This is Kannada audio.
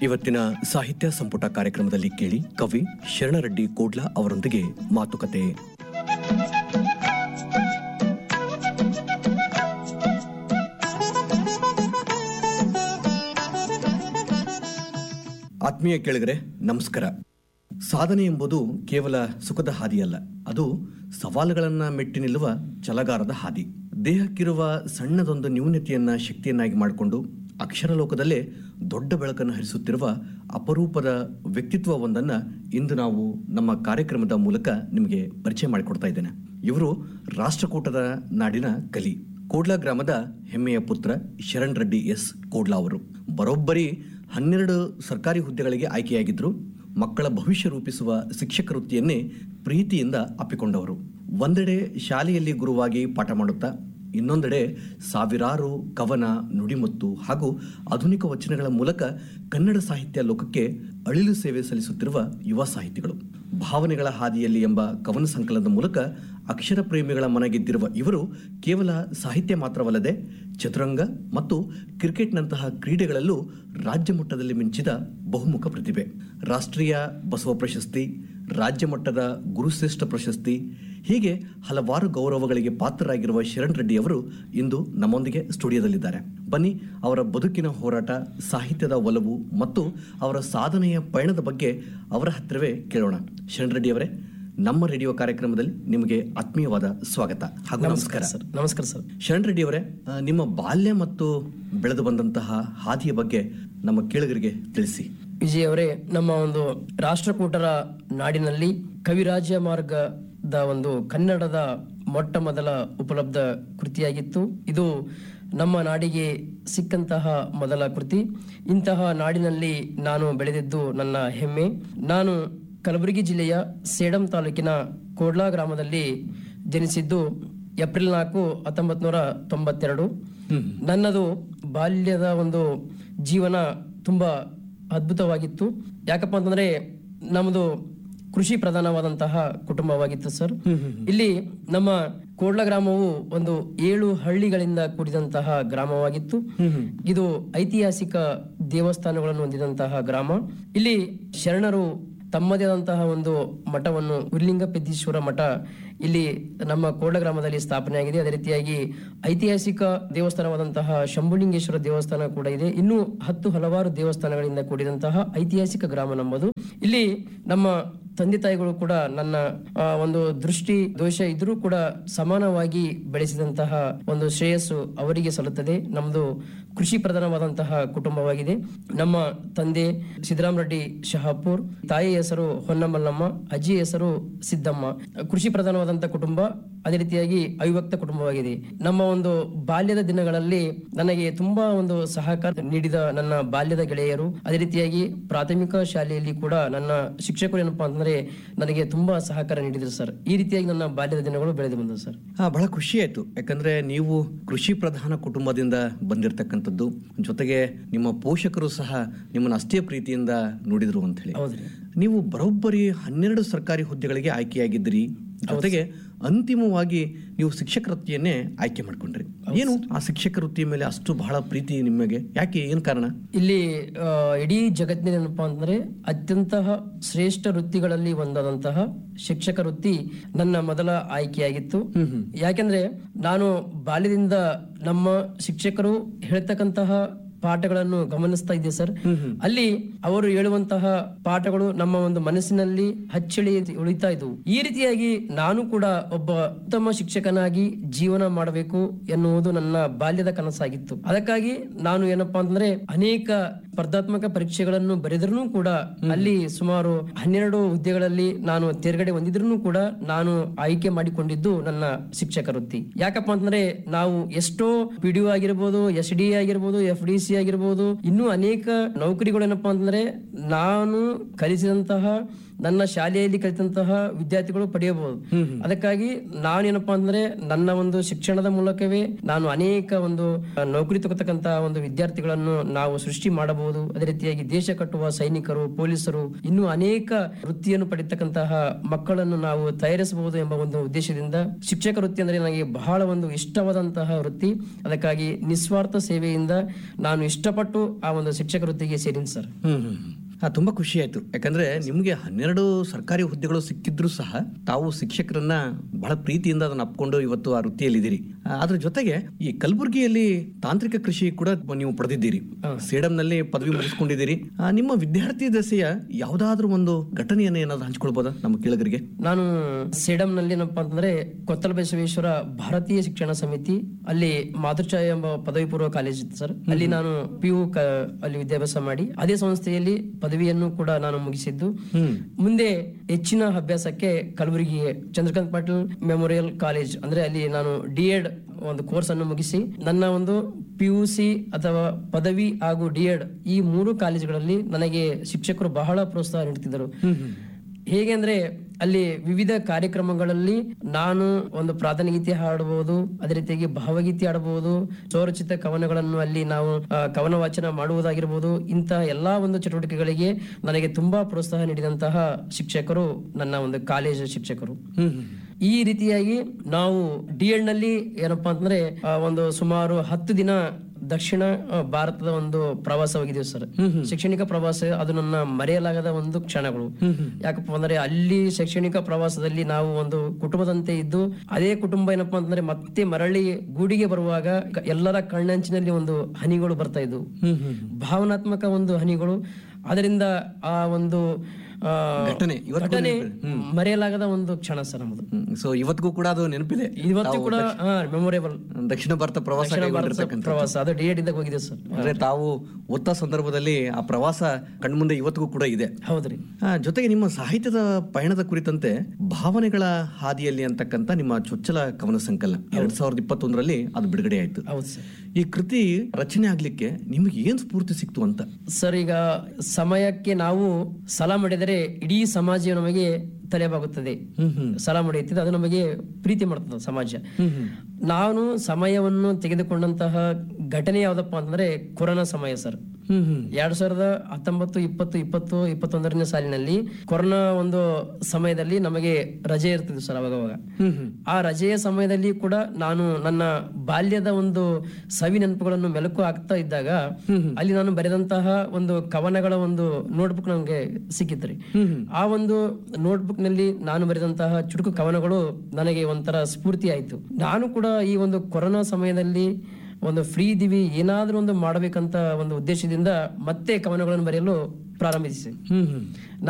ಇವತ್ತಿನ ಸಾಹಿತ್ಯ ಸಂಪುಟ ಕಾರ್ಯಕ್ರಮದಲ್ಲಿ ಕೇಳಿ ಕವಿ ಶರಣರೆಡ್ಡಿ ಕೋಡ್ಲಾ ಅವರೊಂದಿಗೆ ಮಾತುಕತೆ ಆತ್ಮೀಯ ಕೇಳಿಗರೆ ನಮಸ್ಕಾರ ಸಾಧನೆ ಎಂಬುದು ಕೇವಲ ಸುಖದ ಹಾದಿಯಲ್ಲ ಅದು ಸವಾಲುಗಳನ್ನ ಮೆಟ್ಟಿ ನಿಲ್ಲುವ ಛಲಗಾರದ ಹಾದಿ ದೇಹಕ್ಕಿರುವ ಸಣ್ಣದೊಂದು ನ್ಯೂನತೆಯನ್ನ ಶಕ್ತಿಯನ್ನಾಗಿ ಮಾಡಿಕೊಂಡು ಅಕ್ಷರ ಲೋಕದಲ್ಲೇ ದೊಡ್ಡ ಬೆಳಕನ್ನು ಹರಿಸುತ್ತಿರುವ ಅಪರೂಪದ ವ್ಯಕ್ತಿತ್ವವೊಂದನ್ನ ಇಂದು ನಾವು ನಮ್ಮ ಕಾರ್ಯಕ್ರಮದ ಮೂಲಕ ನಿಮಗೆ ಪರಿಚಯ ಮಾಡಿಕೊಡ್ತಾ ಇದ್ದೇನೆ ಇವರು ರಾಷ್ಟ್ರಕೂಟದ ನಾಡಿನ ಕಲಿ ಕೋಡ್ಲಾ ಗ್ರಾಮದ ಹೆಮ್ಮೆಯ ಪುತ್ರ ಶರಣ್ ರೆಡ್ಡಿ ಎಸ್ ಕೋಡ್ಲಾ ಅವರು ಬರೋಬ್ಬರಿ ಹನ್ನೆರಡು ಸರ್ಕಾರಿ ಹುದ್ದೆಗಳಿಗೆ ಆಯ್ಕೆಯಾಗಿದ್ರು ಮಕ್ಕಳ ಭವಿಷ್ಯ ರೂಪಿಸುವ ಶಿಕ್ಷಕ ವೃತ್ತಿಯನ್ನೇ ಪ್ರೀತಿಯಿಂದ ಅಪ್ಪಿಕೊಂಡವರು ಒಂದೆಡೆ ಶಾಲೆಯಲ್ಲಿ ಗುರುವಾಗಿ ಪಾಠ ಮಾಡುತ್ತಾ ಇನ್ನೊಂದೆಡೆ ಸಾವಿರಾರು ಕವನ ನುಡಿಮುತ್ತು ಹಾಗೂ ಆಧುನಿಕ ವಚನಗಳ ಮೂಲಕ ಕನ್ನಡ ಸಾಹಿತ್ಯ ಲೋಕಕ್ಕೆ ಅಳಿಲು ಸೇವೆ ಸಲ್ಲಿಸುತ್ತಿರುವ ಯುವ ಸಾಹಿತಿಗಳು ಭಾವನೆಗಳ ಹಾದಿಯಲ್ಲಿ ಎಂಬ ಕವನ ಸಂಕಲನದ ಮೂಲಕ ಅಕ್ಷರ ಪ್ರೇಮಿಗಳ ಮನಗೆದ್ದಿರುವ ಇವರು ಕೇವಲ ಸಾಹಿತ್ಯ ಮಾತ್ರವಲ್ಲದೆ ಚದುರಂಗ ಮತ್ತು ಕ್ರಿಕೆಟ್ನಂತಹ ಕ್ರೀಡೆಗಳಲ್ಲೂ ರಾಜ್ಯ ಮಟ್ಟದಲ್ಲಿ ಮಿಂಚಿದ ಬಹುಮುಖ ಪ್ರತಿಭೆ ರಾಷ್ಟ್ರೀಯ ಬಸವ ಪ್ರಶಸ್ತಿ ರಾಜ್ಯ ಮಟ್ಟದ ಗುರುಶ್ರೇಷ್ಠ ಪ್ರಶಸ್ತಿ ಹೀಗೆ ಹಲವಾರು ಗೌರವಗಳಿಗೆ ಪಾತ್ರರಾಗಿರುವ ಶರಣ್ ರೆಡ್ಡಿ ಅವರು ಇಂದು ನಮ್ಮೊಂದಿಗೆ ಸ್ಟುಡಿಯೋದಲ್ಲಿದ್ದಾರೆ ಬನ್ನಿ ಅವರ ಬದುಕಿನ ಹೋರಾಟ ಸಾಹಿತ್ಯದ ಒಲವು ಮತ್ತು ಅವರ ಸಾಧನೆಯ ಪಯಣದ ಬಗ್ಗೆ ಅವರ ಹತ್ತಿರವೇ ಕೇಳೋಣ ಶರಣ್ ರೆಡ್ಡಿ ಅವರೇ ನಮ್ಮ ರೇಡಿಯೋ ಕಾರ್ಯಕ್ರಮದಲ್ಲಿ ನಿಮಗೆ ಆತ್ಮೀಯವಾದ ಸ್ವಾಗತ ಹಾಗೂ ನಮಸ್ಕಾರ ಸರ್ ನಮಸ್ಕಾರ ಸರ್ ಶರಣ್ ರೆಡ್ಡಿ ಅವರೇ ಆ, ನಿಮ್ಮ ಬಾಲ್ಯ ಮತ್ತು ಬೆಳೆದು ಬಂದಂತಹ ಹಾದಿಯ ಬಗ್ಗೆ ನಮ್ಮ ಕೇಳುಗರಿಗೆ ತಿಳಿಸಿ ವಿಜಯ್ ಅವರೇ ನಮ್ಮ ಒಂದು ರಾಷ್ಟ್ರಕೂಟರ ನಾಡಿನಲ್ಲಿ ಕವಿರಾಜ್ಯ ಮಾರ್ಗದ ಒಂದು ಕನ್ನಡದ ಮೊಟ್ಟ ಮೊದಲ ಉಪಲಬ್ಧ ಕೃತಿಯಾಗಿತ್ತು ಇದು ನಮ್ಮ ನಾಡಿಗೆ ಸಿಕ್ಕಂತಹ ಮೊದಲ ಕೃತಿ ಇಂತಹ ನಾಡಿನಲ್ಲಿ ನಾನು ಬೆಳೆದಿದ್ದು ನನ್ನ ಹೆಮ್ಮೆ ನಾನು ಕಲಬುರಗಿ ಜಿಲ್ಲೆಯ ಸೇಡಂ ತಾಲೂಕಿನ ಕೋಡ್ಲಾ ಗ್ರಾಮದಲ್ಲಿ ಜನಿಸಿದ್ದು ಏಪ್ರಿಲ್ ನಾಲ್ಕು ಹತ್ತೊಂಬತ್ ನೂರ ತೊಂಬತ್ತೆರಡು ನನ್ನದು ಬಾಲ್ಯದ ಒಂದು ಜೀವನ ತುಂಬಾ ಅದ್ಭುತವಾಗಿತ್ತು ಯಾಕಪ್ಪ ಅಂತಂದ್ರೆ ನಮ್ಮದು ಕೃಷಿ ಪ್ರಧಾನವಾದಂತಹ ಕುಟುಂಬವಾಗಿತ್ತು ಸರ್ ಇಲ್ಲಿ ನಮ್ಮ ಕೋಡ್ಲ ಗ್ರಾಮವು ಒಂದು ಏಳು ಹಳ್ಳಿಗಳಿಂದ ಕೂಡಿದಂತಹ ಗ್ರಾಮವಾಗಿತ್ತು ಇದು ಐತಿಹಾಸಿಕ ದೇವಸ್ಥಾನಗಳನ್ನು ಹೊಂದಿದಂತಹ ಗ್ರಾಮ ಇಲ್ಲಿ ಶರಣರು ತಮ್ಮದೇ ಆದಂತಹ ಒಂದು ಮಠವನ್ನು ಉರ್ಲಿಂಗ ಪೆದ್ದೀಶ್ವರ ಮಠ ಇಲ್ಲಿ ನಮ್ಮ ಕೋಡ್ಲ ಗ್ರಾಮದಲ್ಲಿ ಸ್ಥಾಪನೆಯಾಗಿದೆ ಅದೇ ರೀತಿಯಾಗಿ ಐತಿಹಾಸಿಕ ದೇವಸ್ಥಾನವಾದಂತಹ ಶಂಭುಲಿಂಗೇಶ್ವರ ದೇವಸ್ಥಾನ ಕೂಡ ಇದೆ ಇನ್ನು ಹತ್ತು ಹಲವಾರು ದೇವಸ್ಥಾನಗಳಿಂದ ಕೂಡಿದಂತಹ ಐತಿಹಾಸಿಕ ಗ್ರಾಮ ನಮ್ಮದು ಇಲ್ಲಿ ನಮ್ಮ ತಂದೆ ತಾಯಿಗಳು ಕೂಡ ನನ್ನ ಆ, ಒಂದು ದೃಷ್ಟಿ ದೋಷ ಇದ್ರೂ ಕೂಡ ಸಮಾನವಾಗಿ ಬೆಳೆಸಿದಂತಹ ಒಂದು ಶ್ರೇಯಸ್ಸು ಅವರಿಗೆ ಸಲ್ಲುತ್ತದೆ ನಮ್ಮದು ಕೃಷಿ ಪ್ರಧಾನವಾದಂತಹ ಕುಟುಂಬವಾಗಿದೆ ನಮ್ಮ ತಂದೆ ಸಿದ್ದರಾಮ ರೆಡ್ಡಿ ಶಹಾಪುರ್ ತಾಯಿ ಹೆಸರು ಹೊನ್ನಮಲ್ಲಮ್ಮ ಅಜ್ಜಿ ಹೆಸರು ಸಿದ್ದಮ್ಮ ಕೃಷಿ ಪ್ರಧಾನವಾದಂತಹ ಕುಟುಂಬ ಅದೇ ರೀತಿಯಾಗಿ ಅವಿಭಕ್ತ ಕುಟುಂಬವಾಗಿದೆ ನಮ್ಮ ಒಂದು ಬಾಲ್ಯದ ದಿನಗಳಲ್ಲಿ ನನಗೆ ತುಂಬಾ ಒಂದು ಸಹಕಾರ ನೀಡಿದ ನನ್ನ ಬಾಲ್ಯದ ಗೆಳೆಯರು ಅದೇ ರೀತಿಯಾಗಿ ಪ್ರಾಥಮಿಕ ಶಾಲೆಯಲ್ಲಿ ಕೂಡ ನನ್ನ ಶಿಕ್ಷಕರು ಏನಪ್ಪಾ ಅಂತಂದ್ರೆ ನನಗೆ ತುಂಬಾ ಸಹಕಾರ ನೀಡಿದ್ರು ಸರ್ ಈ ರೀತಿಯಾಗಿ ನನ್ನ ಬಾಲ್ಯದ ದಿನಗಳು ಬೆಳೆದು ಬಂದವು ಸರ್ ಆ, ಬಹಳ ಖುಷಿ ಆಯ್ತು ಯಾಕಂದ್ರೆ ನೀವು ಕೃಷಿ ಪ್ರಧಾನ ಕುಟುಂಬದಿಂದ ಬಂದಿರತಕ್ಕಂಥದ್ದು ಜೊತೆಗೆ ನಿಮ್ಮ ಪೋಷಕರು ಸಹ ನಿಮ್ಮನ್ನು ಅಷ್ಟೇ ಪ್ರೀತಿಯಿಂದ ನೋಡಿದ್ರು ಅಂತ ಹೇಳಿ ಹೌದ್ರಿ ನೀವು ಬರೋಬ್ಬರಿ ಹನ್ನೆರಡು ಸರ್ಕಾರಿ ಹುದ್ದೆಗಳಿಗೆ ಆಯ್ಕೆಯಾಗಿದ್ದೀರಿ ಜೊತೆಗೆ ಅಂತಿಮವಾಗಿ ನೀವು ಶಿಕ್ಷಕ ವೃತ್ತಿಯನ್ನೇ ಆಯ್ಕೆ ಮಾಡ್ಕೊಂಡ್ರಿ ಏನು ಆ ಶಿಕ್ಷಕ ವೃತ್ತಿಯ ಮೇಲೆ ಅಷ್ಟು ಬಹಳ ಪ್ರೀತಿ ನಿಮಗೆ ಯಾಕೆ ಏನ್ ಕಾರಣ ಇಲ್ಲಿ ಆ, ಇಡೀ ಜಗತ್ತಿನ ಏನಪ್ಪಾ ಅಂತಂದ್ರೆ ಅತ್ಯಂತ ಶ್ರೇಷ್ಠ ವೃತ್ತಿಗಳಲ್ಲಿ ಒಂದಾದಂತಹ ಶಿಕ್ಷಕ ವೃತ್ತಿ ನನ್ನ ಮೊದಲ ಆಯ್ಕೆಯಾಗಿತ್ತು ಯಾಕೆಂದ್ರೆ ನಾನು ಬಾಲ್ಯದಿಂದ ನಮ್ಮ ಶಿಕ್ಷಕರು ಹೇಳ್ತಕ್ಕಂತಹ ಪಾಠಗಳನ್ನು ಗಮನಿಸ್ತಾ ಇದ್ದೆ ಸರ್ ಅಲ್ಲಿ ಅವರು ಹೇಳುವಂತಹ ಪಾಠಗಳು ನಮ್ಮ ಒಂದು ಮನಸ್ಸಿನಲ್ಲಿ ಹಚ್ಚಳಿ ಉಳಿತಾ ಇದ್ವು ಈ ರೀತಿಯಾಗಿ ನಾನು ಕೂಡ ಒಬ್ಬ ಉತ್ತಮ ಶಿಕ್ಷಕನಾಗಿ ಜೀವನ ಮಾಡಬೇಕು ಎನ್ನುವುದು ನನ್ನ ಬಾಲ್ಯದ ಕನಸಾಗಿತ್ತು ಅದಕ್ಕಾಗಿ ನಾನು ಏನಪ್ಪಾ ಅಂತಂದ್ರೆ ಅನೇಕ ಸ್ಪರ್ಧಾತ್ಮಕ ಪರೀಕ್ಷೆಗಳನ್ನು ಬರೆದ್ರೂ ಕೂಡ ಅಲ್ಲಿ ಸುಮಾರು ಹನ್ನೆರಡು ಹುದ್ದೆಗಳಲ್ಲಿ ನಾನು ತೇರ್ಗಡೆ ಹೊಂದಿದ್ರು ಕೂಡ ನಾನು ಆಯ್ಕೆ ಮಾಡಿಕೊಂಡಿದ್ದು ನನ್ನ ಶಿಕ್ಷಕ ವೃತ್ತಿ ಯಾಕಪ್ಪ ಅಂತಂದ್ರೆ ನಾವು ಎಷ್ಟೋ ಪಿ ಡಿ ಆಗಿರ್ಬೋದು ಎಸ್ ಡಿ ಆಗಿರ್ಬೋದು ಎಫ್ ಡಿ ಸಿ ಆಗಿರ್ಬೋದು ಇನ್ನೂ ಅನೇಕ ನೌಕರಿಗಳು ಏನಪ್ಪಾ ಅಂತಂದ್ರೆ ನಾನು ಕಲಿಸಿದಂತಹ ನನ್ನ ಶಾಲೆಯಲ್ಲಿ ಕಲಿತಂತಹ ವಿದ್ಯಾರ್ಥಿಗಳು ಪಡೆಯಬಹುದು ಅದಕ್ಕಾಗಿ ನಾನೇನಪ್ಪಾ ಅಂದ್ರೆ ನನ್ನ ಒಂದು ಶಿಕ್ಷಣದ ಮೂಲಕವೇ ನಾನು ಅನೇಕ ಒಂದು ಆ, ನೌಕರಿ ತಗೋತಕ್ಕಂತಹ ಒಂದು ವಿದ್ಯಾರ್ಥಿಗಳನ್ನು ನಾವು ಸೃಷ್ಟಿ ಮಾಡಬಹುದು ಅದೇ ರೀತಿಯಾಗಿ ದೇಶ ಕಟ್ಟುವ ಸೈನಿಕರು ಪೊಲೀಸರು ಇನ್ನೂ ಅನೇಕ ವೃತ್ತಿಯನ್ನು ಪಡಿತಕ್ಕಂತಹ ಮಕ್ಕಳನ್ನು ನಾವು ತಯಾರಿಸಬಹುದು ಎಂಬ ಒಂದು ಉದ್ದೇಶದಿಂದ ಶಿಕ್ಷಕ ವೃತ್ತಿ ಅಂದ್ರೆ ನನಗೆ ಬಹಳ ಒಂದು ಇಷ್ಟವಾದಂತಹ ವೃತ್ತಿ ಅದಕ್ಕಾಗಿ ನಿಸ್ವಾರ್ಥ ಸೇವೆಯಿಂದ ನಾನು ಇಷ್ಟಪಟ್ಟು ಆ ಒಂದು ಶಿಕ್ಷಕ ವೃತ್ತಿಗೆ ಸೇರಿನಿ ಸರ್ ಹ್ಮ್ ಹ್ಮ್ ಹ್ಮ್. ಆ, ತುಂಬಾ ಖುಷಿ ಆಯ್ತು ಯಾಕಂದ್ರೆ ನಿಮಗೆ ಹನ್ನೆರಡು ಸರ್ಕಾರಿ ಹುದ್ದೆಗಳು ಸಿಕ್ಕಿದ್ರು ಸಹ ತಾವು ಶಿಕ್ಷಕರನ್ನ ಬಹಳ ಪ್ರೀತಿಯಿಂದ ಅದನ್ನ ಅಪ್ಕೊಂಡು ಇವತ್ತು ಆ ವೃತ್ತಿಯಲ್ಲಿದ್ದೀರಿ ಆ, ಅದ್ರ ಜೊತೆಗೆ ಈ ಕಲಬುರಗಿಯಲ್ಲಿ ತಾಂತ್ರಿಕ ಕೃಷಿ ಕೂಡ ನೀವು ಪಡೆದಿದ್ದೀರಿ ಸೇಡಂನಲ್ಲಿ ಪದವಿ ಮುಗಿಸ್ಕೊಂಡಿದ್ದೀರಿ ಆ, ನಿಮ್ಮ ವಿದ್ಯಾರ್ಥಿ ದಶೆಯ ಯಾವುದಾದ್ರೂ ಒಂದು ಘಟನೆಯನ್ನು ಏನಾದ್ರು ಹಂಚ್ಕೊಳ್ಬೋದಾ ನಮ್ಮ ಕೇಳಗರಿಗೆ ನಾನು ಸೇಡಂನಲ್ಲಿ ಏನಪ್ಪಾ ಅಂತಂದ್ರೆ ಕೊತ್ತಲ ಬಸವೇಶ್ವರ ಭಾರತೀಯ ಶಿಕ್ಷಣ ಸಮಿತಿ ಅಲ್ಲಿ ಮಾತೃಚಾಯ ಎಂಬ ಪದವಿ ಪೂರ್ವ ಕಾಲೇಜ್ ಇತ್ತು ಸರ್ ಅಲ್ಲಿ ನಾನು ಪಿ ಯು ಅಲ್ಲಿ ವಿದ್ಯಾಭ್ಯಾಸ ಮಾಡಿ ಅದೇ ಸಂಸ್ಥೆಯಲ್ಲಿ ಪದವಿಯನ್ನು ಕೂಡ ನಾನು ಮುಗಿಸಿದ್ದು ಮುಂದೆ ಹೆಚ್ಚಿನ ಅಭ್ಯಾಸಕ್ಕೆ ಕಲಬುರಗಿಗೆ ಚಂದ್ರಕಾಂತ್ ಪಾಟೀಲ್ ಮೆಮೋರಿಯಲ್ ಕಾಲೇಜ್ ಅಂದ್ರೆ ಅಲ್ಲಿ ನಾನು ಡಿ ಎಡ್ ಒಂದು ಕೋರ್ಸ್ ಅನ್ನು ಮುಗಿಸಿ ನನ್ನ ಒಂದು ಪಿ ಯು ಸಿ ಅಥವಾ ಪದವಿ ಹಾಗೂ ಡಿ ಎಡ್ ಈ ಮೂರು ಕಾಲೇಜುಗಳಲ್ಲಿ ನನಗೆ ಶಿಕ್ಷಕರು ಬಹಳ ಪ್ರೋತ್ಸಾಹ ನೀಡುತ್ತಿದ್ದರು ಹೇಗೆ ಅಂದ್ರೆ ಅಲ್ಲಿ ವಿವಿಧ ಕಾರ್ಯಕ್ರಮಗಳಲ್ಲಿ ನಾನು ಒಂದು ಪ್ರಾರ್ಥನೆಗೀತೆ ಹಾಡಬಹುದು ಅದೇ ರೀತಿಯಾಗಿ ಭಾವಗೀತೆ ಆಡಬಹುದು ಸ್ವರಚಿತ ಕವನಗಳನ್ನು ಅಲ್ಲಿ ನಾವು ಆ, ಕವನ ವಾಚನ ಮಾಡುವುದಾಗಿರ್ಬೋದು ಇಂತಹ ಎಲ್ಲಾ ಒಂದು ಚಟುವಟಿಕೆಗಳಿಗೆ ನನಗೆ ತುಂಬಾ ಪ್ರೋತ್ಸಾಹ ನೀಡಿದಂತಹ ಶಿಕ್ಷಕರು ನನ್ನ ಒಂದು ಕಾಲೇಜ್ ಶಿಕ್ಷಕರು ಈ ರೀತಿಯಾಗಿ ನಾವು ಡಿ ಎಡ್ ನಲ್ಲಿ ಏನಪ್ಪಾ ಅಂತಂದ್ರೆ ಆ, ಒಂದು ಸುಮಾರು ಹತ್ತು ದಿನ ದಕ್ಷಿಣ ಆ, ಭಾರತದ ಒಂದು ಪ್ರವಾಸ ಹೋಗಿದ್ದೀವಿ ಸರ್ ಶೈಕ್ಷಣಿಕ ಪ್ರವಾಸ ಅದು ನನ್ನ ಮರೆಯಲಾಗದ ಒಂದು ಕ್ಷಣಗಳು ಯಾಕಪ್ಪ ಅಂದ್ರೆ ಅಲ್ಲಿ ಶೈಕ್ಷಣಿಕ ಪ್ರವಾಸದಲ್ಲಿ ನಾವು ಒಂದು ಕುಟುಂಬದಂತೆ ಇದ್ದು ಅದೇ ಕುಟುಂಬ ಏನಪ್ಪಾ ಅಂತಂದ್ರೆ ಮತ್ತೆ ಮರಳಿ ಗೂಡಿಗೆ ಬರುವಾಗ ಎಲ್ಲರ ಕಣ್ಣಂಚಿನಲ್ಲಿ ಒಂದು ಹನಿಗಳು ಬರ್ತಾ ಇದ್ವು ಭಾವನಾತ್ಮಕ ಒಂದು ಹನಿಗಳು ಅದರಿಂದ ಆ ಒಂದು ಆ, ಘಟನೆ ಇವತ್ತು ಘಟನೆ ಮರೆಯಲಾಗದ ಒಂದು ಕ್ಷಣ ಸರ್ ನಮ್ಮದು ಸೊ ಇವತ್ತಿಗೂ ಕೂಡ ಅದು ನೆನಪಿದೆ ಇವತ್ತು ಕೂಡ ಮೆಮೊರೇಬಲ್ ದಕ್ಷಿಣ ಭಾರತ ಪ್ರವಾಸ ಕೈಗೊಂಡಿರ್ತಕ್ಕಂಥ ಪ್ರವಾಸ ಅದು ಡಿ ಎಡ್ ಇದ್ದಾಗ ಹೋಗಿದೆ ಸರ್ ಅಂದ್ರೆ ತಾವು ಓದ್ತಾ ಸಂದರ್ಭದಲ್ಲಿ ಆ ಪ್ರವಾಸ ಕಣ್ಮುಂದೆ ಇವತ್ತಿಗೂ ಕೂಡ ಇದೆ ಹೌದ್ರಿ ಆ, ಜೊತೆಗೆ ನಿಮ್ಮ ಸಾಹಿತ್ಯದ ಪಯಣದ ಕುರಿತಂತೆ ಭಾವನೆಗಳ ಹಾದಿಯಲ್ಲಿ ಅಂತಕ್ಕಂಥ ನಿಮ್ಮ ಚೊಚ್ಚಲ ಕವನ ಸಂಕಲನ ಎರಡ್ ಸಾವಿರದ ಇಪ್ಪತ್ತೊಂದರಲ್ಲಿ ಅದು ಬಿಡುಗಡೆ ಆಯ್ತು ಹೌದು ಸರ್ ಈ ಕೃತಿ ರಚನೆ ಆಗ್ಲಿಕ್ಕೆ ನಿಮಗೆ ಏನ್ ಸ್ಫೂರ್ತಿ ಸಿಕ್ತು ಅಂತ ಸರ್ ಈಗ ಸಮಯಕ್ಕೆ ನಾವು ಸಲ ಮಾಡಿದರೆ ಇಡೀ ಸಮಾಜ ನಮಗೆ ತಲೆಬಾಗುತ್ತದೆ ಸಲ ಮಾಡಿರ್ತದೆ ಅದು ನಮಗೆ ಪ್ರೀತಿ ಮಾಡ್ತದೆ ಸಮಾಜ ನಾನು ಸಮಯವನ್ನು ತೆಗೆದುಕೊಂಡಂತಹ ಘಟನೆ ಯಾವ್ದಪ್ಪ ಅಂತಂದ್ರೆ ಕೊರೋನಾ ಸಮಯ ಸರ್ ಎರಡ್ ಸಾವಿರದ ಹತ್ತೊಂಬತ್ತು ಇಪ್ಪತ್ತು ಇಪ್ಪತ್ತು ಇಪ್ಪತ್ತೊಂದರನೇ ಸಾಲಿನಲ್ಲಿ ಕೊರೋನಾ ಒಂದು ಸಮಯದಲ್ಲಿ ನಮಗೆ ರಜೆ ಇರ್ತಿದ್ವು ಸರ್ ಅವಾಗವಾಗ ಆ ರಜೆಯ ಸಮಯದಲ್ಲಿ ಕೂಡ ನಾನು ನನ್ನ ಬಾಲ್ಯದ ಒಂದು ಸವಿ ನೆನಪುಗಳನ್ನು ಮೆಲುಕು ಹಾಕ್ತಾ ಇದ್ದಾಗ ಅಲ್ಲಿ ನಾನು ಬರೆದಂತಹ ಒಂದು ಕವನಗಳ ಒಂದು ನೋಟ್ಬುಕ್ ನನಗೆ ಸಿಕ್ಕಿತ್ರಿ ಆ ಒಂದು ನೋಟ್ಬುಕ್ ನಲ್ಲಿ ನಾನು ಬರೆದಂತಹ ಚುಟುಕು ಕವನಗಳು ನನಗೆ ಒಂಥರ ಸ್ಫೂರ್ತಿ ಆಯ್ತು ನಾನು ಕೂಡ ಈ ಒಂದು ಕೊರೋನಾ ಸಮಯದಲ್ಲಿ ಒಂದು ಫ್ರೀ ಇದೀವಿ ಏನಾದ್ರೂ ಒಂದು ಮಾಡಬೇಕಂತ ಒಂದು ಉದ್ದೇಶದಿಂದ ಮತ್ತೆ ಕವನಗಳನ್ನು ಬರೆಯಲು ಪ್ರಾರಂಭಿಸಿ